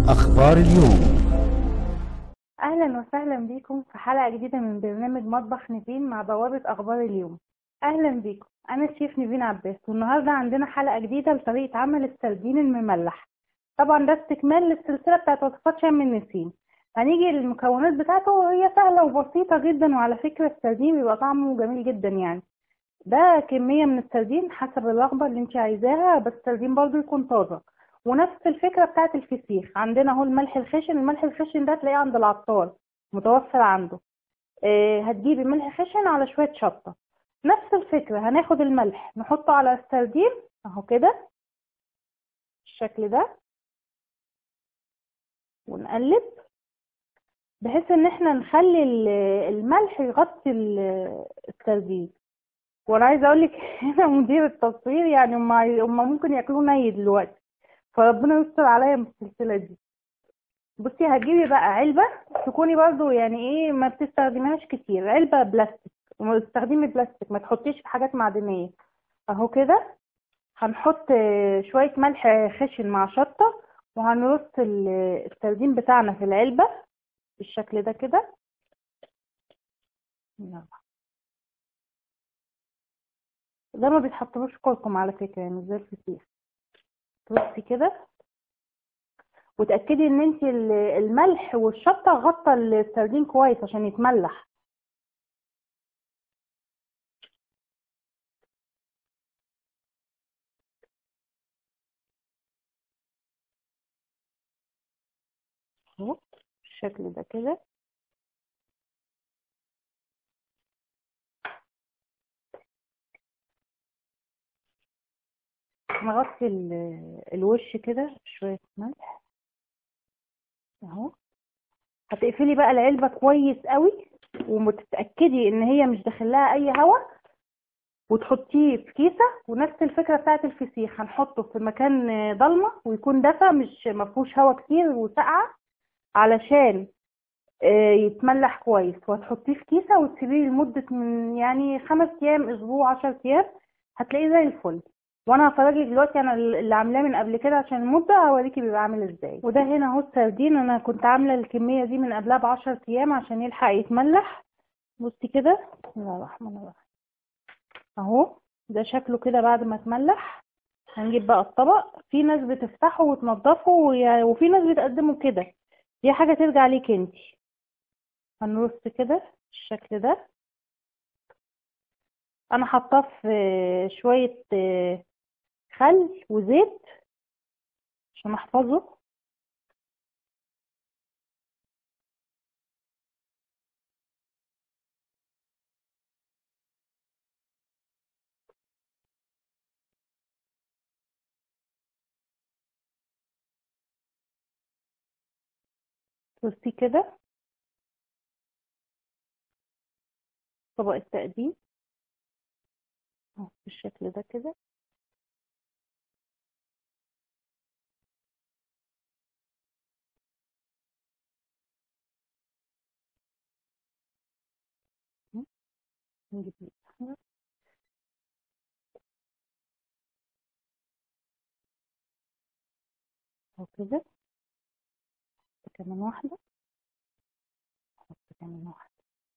أخبار اليوم أهلا وسهلا بيكم في حلقة جديدة من برنامج مطبخ نيفين مع بوابة أخبار اليوم أهلا بيكم أنا الشيف نيفين عباس والنهاردة عندنا حلقة جديدة لطريقة عمل السردين المملح طبعا ده استكمال للسلسلة بتاعت وصفات شم النسيم هنيجي للمكونات بتاعته وهي سهلة وبسيطة جدا وعلى فكرة السردين بيبقى طعمه جميل جدا يعني ده كمية من السردين حسب الرغبة اللي انت عايزاها بس السردين برضو يكون طازة ونفس الفكرة بتاعت الفسيخ عندنا اهو الملح الخشن الملح الخشن ده تلاقيه عند العطار متوفر عنده آه هتجيبي ملح خشن على شوية شطة نفس الفكرة هناخد الملح نحطه على السردين اهو كده بالشكل ده ونقلب بحيث ان احنا نخلي الملح يغطي السردين وانا عايزه اقول لك هنا مدير التصوير يعني هم هم ممكن ياكلوه ني دلوقتي فربنا يستر عليا من السلسله دي بصي هتجيبي بقى علبه تكوني برضو يعني ايه ما بتستخدميهاش كتير علبه بلاستيك وما تستخدمي بلاستيك ما تحطيش في حاجات معدنيه اهو كده هنحط شويه ملح خشن مع شطه وهنرص السردين بتاعنا في العلبه بالشكل ده كده يلا ده ما بيتحطلوش كركم على فكرة يعني زي الفسيخ ترصي كده وتأكدي ان انت الملح والشطة غطى السردين كويس عشان يتملح اهو بالشكل ده كده نغطي الوش كده بشوية ملح اهو هتقفلي بقى العلبة كويس قوي ومتتأكدي ان هي مش داخلها اي هواء وتحطيه في كيسة ونفس الفكرة بتاعت الفسيخ هنحطه في مكان ضلمة ويكون دفى مش مفهوش هواء كتير وسقعة علشان يتملح كويس وهتحطيه في كيسة وتسيبيه لمدة من يعني خمس ايام اسبوع عشر ايام هتلاقيه زي الفل وانا هفرجك دلوقتي انا اللي عاملاه من قبل كده عشان المده هوريكي بيبقى عامل ازاي وده هنا اهو السردين انا كنت عامله الكميه دي من قبلها ب 10 ايام عشان يلحق يتملح بصي كده بسم الله الرحمن الرحيم اهو ده شكله كده بعد ما اتملح هنجيب بقى الطبق في ناس بتفتحه وتنضفه وفي ناس بتقدمه كده دي حاجه ترجع ليك انت هنرص كده بالشكل ده انا حاطاه في شويه خل وزيت عشان احفظه بصي كده طبق التقديم اهو بالشكل ده كده نجيب الأحمر اهو كده كمان واحدة احط كمان واحدة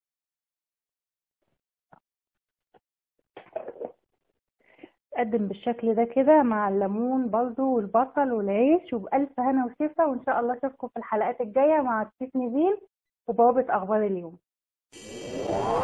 تقدم بالشكل ده كده مع الليمون برضو والبصل والعيش وبألف هنا وشفا وإن شاء الله أشوفكم في الحلقات الجاية مع الشيف نيفين وبوابة أخبار اليوم